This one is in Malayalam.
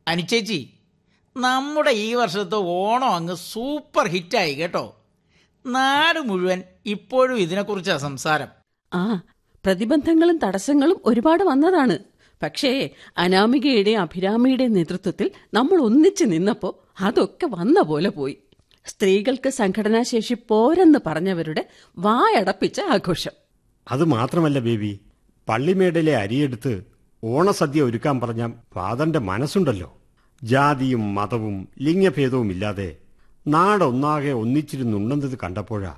അനുചേച്ചി നമ്മുടെ ഈ വർഷത്തെ ഓണം അങ്ങ് സൂപ്പർ ഹിറ്റായി കേട്ടോ നാട് മുഴുവൻ ഇപ്പോഴും ഇതിനെക്കുറിച്ചാണ് സംസാരം ആ പ്രതിബന്ധങ്ങളും തടസ്സങ്ങളും ഒരുപാട് വന്നതാണ് പക്ഷേ അനാമികയുടെയും അഭിരാമിയുടെയും നേതൃത്വത്തിൽ നമ്മൾ ഒന്നിച്ചു നിന്നപ്പോ അതൊക്കെ വന്ന പോലെ പോയി സ്ത്രീകൾക്ക് സംഘടനാശേഷി പോരെന്ന് പറഞ്ഞവരുടെ വായടപ്പിച്ച ആഘോഷം അത് മാത്രമല്ല ബേബി പള്ളിമേടയിലെ അരിയെടുത്ത് ഓണസദ്യ ഒരുക്കാൻ പറഞ്ഞ ഫാദറിന്റെ മനസ്സുണ്ടല്ലോ ജാതിയും മതവും ലിംഗഭേദവും ഇല്ലാതെ നാടൊന്നാകെ ഒന്നിച്ചിരുന്നുണ്ടെന്നത് കണ്ടപ്പോഴാ